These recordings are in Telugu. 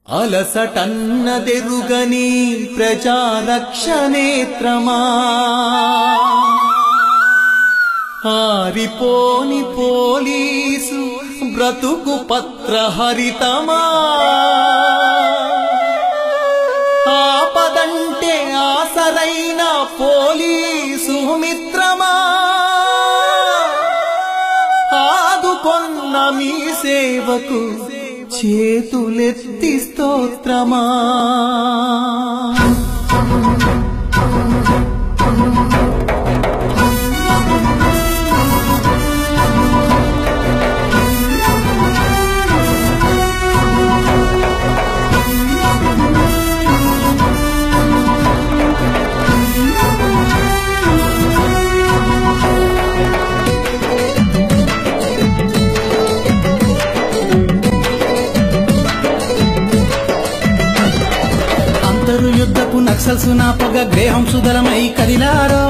అలసటన్నదెరుగని ప్రజారక్షణేత్రమా ఆరిపోని పోలీసు బ్రతుకు పత్రహరితమా ఆపదంటే ఆసరైన పోలీసు మిత్రమా ఆదుకొన్న మీ సేవకు చేతులెత్తి స్తోత్రమా అంతరు యుద్ధపు నక్సల్సు నాపగ గ్రేహం సుదలమై కదిలారో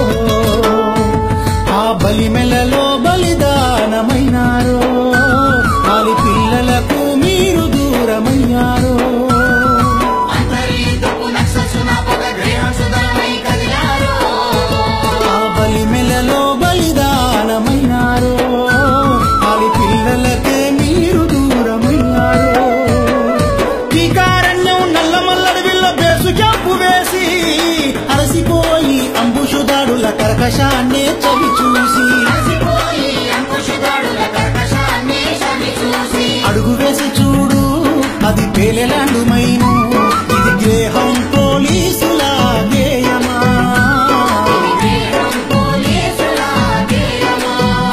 ఆ బలిమెలలో బలిదానమైనారో ఆలి పిల్లలకు మీరు దూరమయ్యారో అంతర్యుద్ధపు నక్సల్సునాపగ గ్రహసుధమై కదిలారో. ఆ బలిమెలలో బలిదానమైనారో ఆలి పిల్లలకే మీరు దూరమయ్యారో ఈ కారణ్యం నల్లమల్లడివిల్లో బేసు క్యాంపు వేసి అలసిపోయి అంబుషుదాడుల కర్కశాన్నే చవి చూసి అలసిపోయి అంకుశదాడుల కర్కశాన్ని శని చూసి అడుగు వేసి చూడు అది పేలెలాండు మైను ఇది గ్రేహం పోలీసుల గేయమా గ్రహం పోలీసుల గేయమా.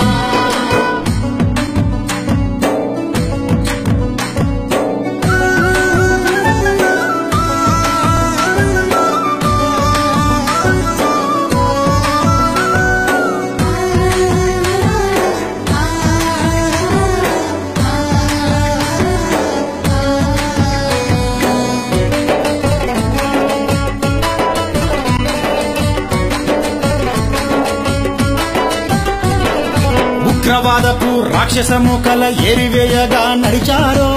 ఉగ్రవాదపు రాక్షసము కల ఎరివేయగా నడిచారో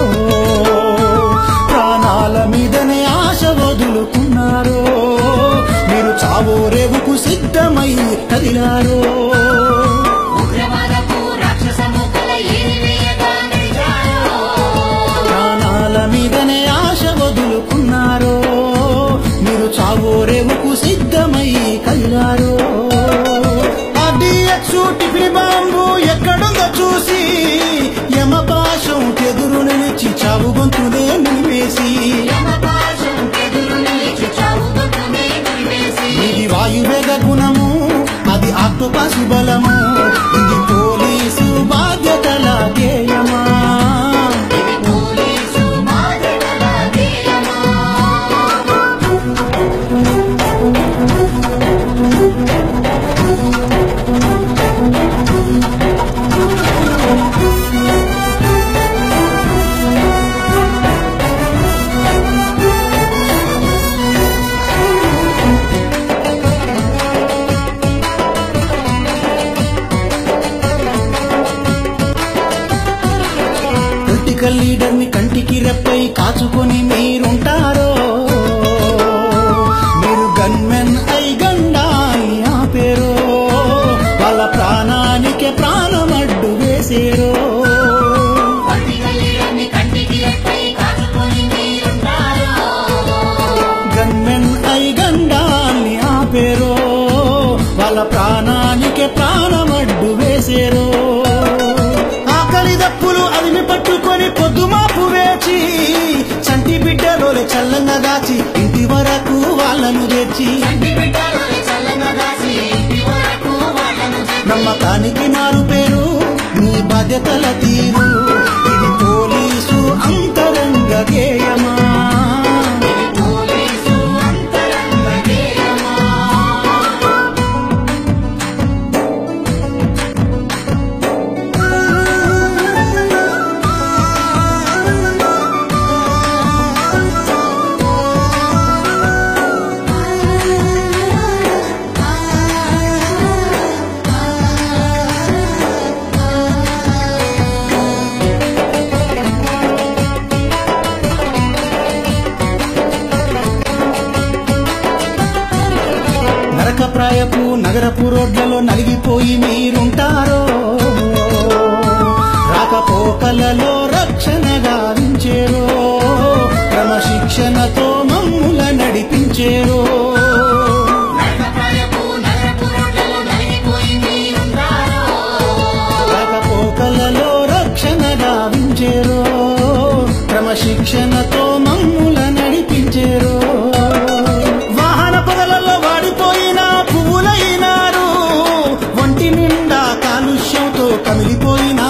ప్రాణాల మీదనే ఆశ వదులుకున్నారో మీరు చావో రేవుకు సిద్ధమై కదిలారో ఉగ్రవాదపు రాక్షసము కల ఏరివేయగా నడిచారో. ప్రాణాల మీదనే ఆశ వదులుకున్నారో మీరు చావో రేవుకు సిద్ధమై కదిలారో అడియక్సు టిఫిన్ బాంబు ఎక్కడుందో చూసి యమపాశం ఎదురు నిలిచి చావు గొంతునే నిలివేసి యమపాశం ఎదురు నిలిచి చావుగొట్టునే గురివేసి. ఇది వాయువేగ గుణము అది ఆక్టోపాసు బలము ఇది పోలీసు బాధ్యతల గేయమా ఇది పోలీసు బాధ్యతల గేయమా. పొలిటికల్ లీడర్ ని కంటికి రెప్పై కాచుకొని మీరుంటారో మీరు గన్మెన్ అయి గండాన్ని ఆపేరో వాళ్ళ ప్రాణానికే ప్రాణమడ్డు వేసేరో పట్టికలీడని కంటికి రెప్పై కాచుకొని మీరుంటారో. గన్మెన్ అయి గండాన్ని ఆపేరో వాళ్ళ ప్రాణానికే ప్రాణమడ్డు వేసేరో ఆకలి దప్పులు అదిమి పట్టుకొని పొద్దుమాపు వేచి చంటి బిడ్డలోలే చల్లంగా దాచి ఇంటి వరకు వాళ్ళను తెచ్చి చంటి బిడ్డలోని చల్లగా దాచి ఇంటి వరకు వాళ్ళను చేర్చి. నమ్మకానికి మారు పేరు నీ బాధ్యతల తీరు ఇది పోలీసు అంతరంగ గేయమా ఇది పోలీసు అంతరంగ గేయమా. ఆ తింటారో రాకపోకలలో రక్షణ గావించేరో క్రమశిక్షణతో మమ్ముల నడిపించేరో నరకప్రాయపు నరపు రోడ్లలో నలిగిపోయి మీరుంటారో రాకపోకలలో రక్షణ గావించేరో క్రమశిక్షణతో మమ్ముల నడిపించేరో వాహన పొదలలో వాడిపోయిన పువ్వులైనారు ఒంటి నిండా కాలుష్యంతో కమిలిపోయిన